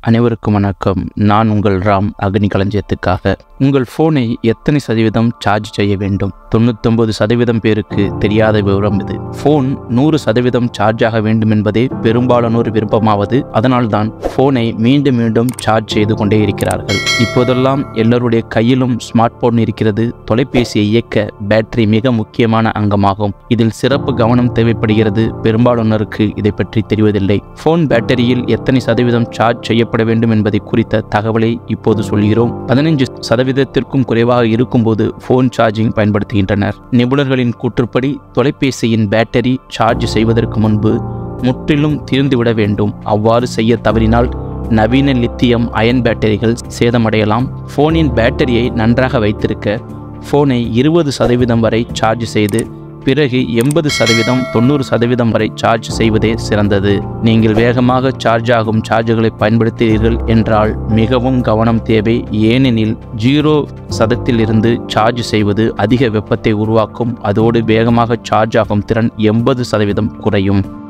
அனைவருக்கும் வணக்கம் நான் உங்கள் ராம் அக்னி களஞ்சியத்துக்காக உங்கள் ஃபோனை எத்தனை சதவீதம் சார்ஜ் செய்ய வேண்டும் தொண்ணூத்தொன்பது சதவீதம் பேருக்கு தெரியாத விவரம் இது ஃபோன் நூறு சதவீதம் சார்ஜ் ஆக வேண்டும் என்பதே பெரும்பாலானோர் விருப்பமாவது அதனால்தான் ஃபோனை மீண்டும் மீண்டும் சார்ஜ் செய்து கொண்டே இருக்கிறார்கள் இப்போதெல்லாம் எல்லோருடைய கையிலும் ஸ்மார்ட் போன் இருக்கிறது தொலைபேசியை இயக்க பேட்டரி மிக முக்கியமான அங்கமாகும் இதில் சிறப்பு கவனம் தேவைப்படுகிறது பெரும்பாலானோருக்கு இதை பற்றி தெரிவதில்லை ஃபோன் பேட்டரியில் எத்தனை சதவீதம் சார்ஜ் செய்யப்பட வேண்டும் என்பதை குறித்த தகவலை இப்போது சொல்கிறோம் பதினைஞ்சு சதவீதத்திற்கும் குறைவாக இருக்கும்போது ஃபோன் சார்ஜிங் பயன்படுத்துகின்றனர் நிபுணர்களின் கூற்றுப்படி தொலைபேசியின் பேட்டரி சார்ஜ் செய்வதற்கு முன்பு முற்றிலும் தீர்ந்துவிட வேண்டும் அவ்வாறு செய்ய தவறினால் நவீன லித்தியம் அயன் பேட்டரிகள் சேதமடையலாம் ஃபோனின் பேட்டரியை நன்றாக வைத்திருக்க ஃபோனை இருபது சதவீதம் வரை சார்ஜ் செய்து பிறகு எண்பது சதவீதம் தொண்ணூறு சதவீதம் வரை சார்ஜ் செய்வதே சிறந்தது நீங்கள் வேகமாக சார்ஜ் ஆகும் சார்ஜர்களை பயன்படுத்துகிறீர்கள் என்றால் மிகவும் கவனம் தேவை ஏனெனில் ஜீரோ சதத்திலிருந்து சார்ஜ் செய்வது அதிக வெப்பத்தை உருவாக்கும் அதோடு வேகமாக சார்ஜ் ஆகும் திறன் எண்பது சதவீதம் குறையும்